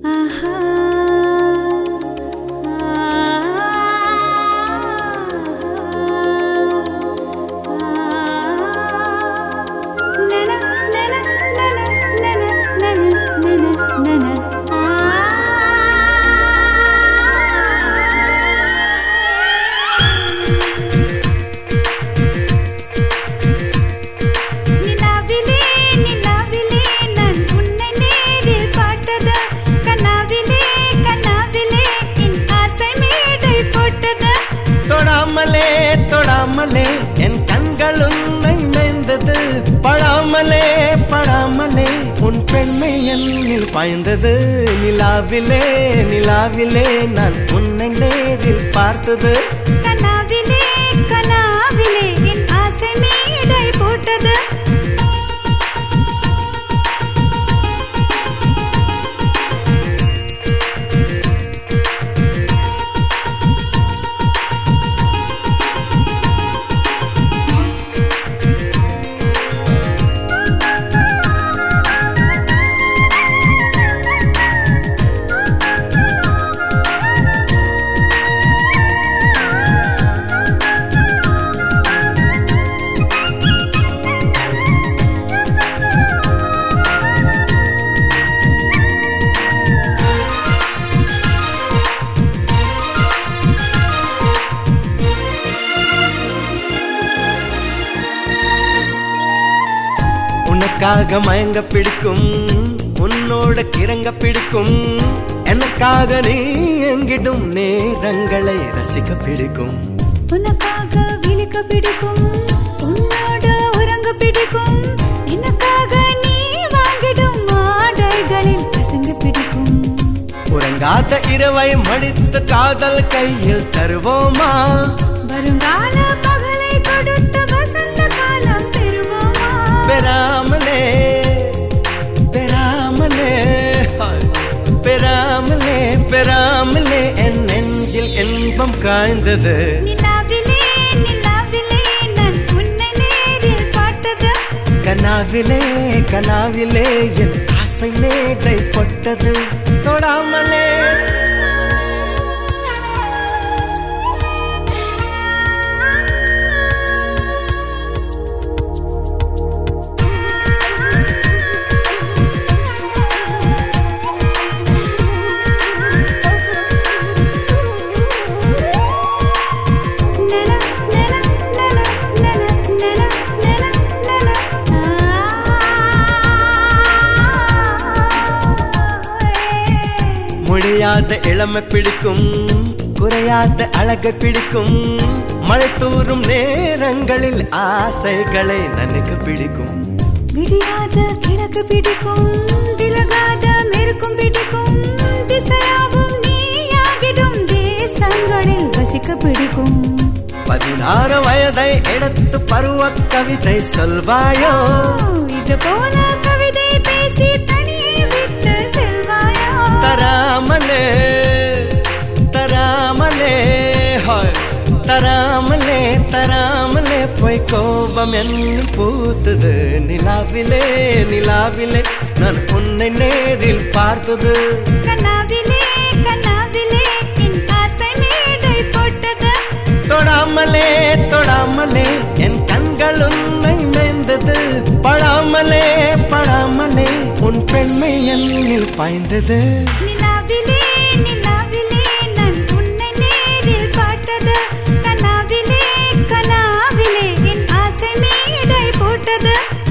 நிலாவிலே நிலாவிலே நான் உன்னை நேரில் பார்த்தது கனாவிலே கனாவிலே என் ஆசை மேடை போட்டது தொடாமலே தொடாமலே என் கண்கள் உன்னை மேய்ந்தது படாமலே படாமலே உன் பெண்மை என்னில் பாய்ந்தது நிலாவிலே நிலாவிலே நான் உன்னை நேரில் பார்த்தது கனாவிலே கனாவிலே என் ஆசை மேடை போட்டது உனக்காக மயங்க பிடிக்கும் உன்னோட கிறங்க பிடிக்கும் எனக்காக நீ எங்கிடும் நேரங்களை ரசிக்க பிடிக்கும் உனக்காக விழிக்க பிடிக்கும் உன்னோட உறங்க பிடிக்கும் எனக்காக நீ வாங்கிடும் ஆடைகளில் பசங்க பிடிக்கும் உறங்காத இரவை மடித்து காதல் கையில் தருவோமா வருங்கால பகலை கொடுத்த வசந்த காலம் பெறுவோமா பெறாமலே பெறாமலே ஹாய். பெறாமலே பெறாமலே என் நெஞ்சில் இன்பம் காய்ந்தது நிலாவிலே நிலாவிலே நான் உன்னை நேரில் பார்த்தது கனாவிலே கனாவிலே என் ஆசை மேடை பட்டது தொடாமலே நல நல நல நல நல நல நல முடியாத இளமை பிடிக்கும் குறையாத அழகை பிடிக்கும் மழை தூறும் நேரங்களில் ஆசைகளை நனுக்கு பிடிக்கும் விடியாத கிழக்கு பிடிக்கும் விலகாத மேற்கும் பிடிக்கும் திசையாவும் நீயாகிடும் தேசங்களில் வசிக்க பிடிக்கும் பதினாறு வயதை எடுத்து பருவ கவிதை சொல்வாயோ இது போல கவிதை பேசி தனியே விட்டு செல்வாயா தராமலே தராமலே ஹாய் தராமலே தராமலே போய் கோபம் என்னும் பூத்தது நிலாவிலே நிலாவிலே நான் உன்னை நேரில் பார்த்தது கனாவிலே கனாவிலே என் ஆசை மேடை போட்டது தொடாமலே தொடாமலே என் கண்கள் உன்னை மேய்ந்தது படாமலே படாமலே உன் பெண்மை என்னில் பாய்ந்தது நிலாவிலே நிலாவிலே நான் உன்னை நேரில் பார்த்தது கனாவிலே கனாவிலே என் ஆசை மேடை போட்டது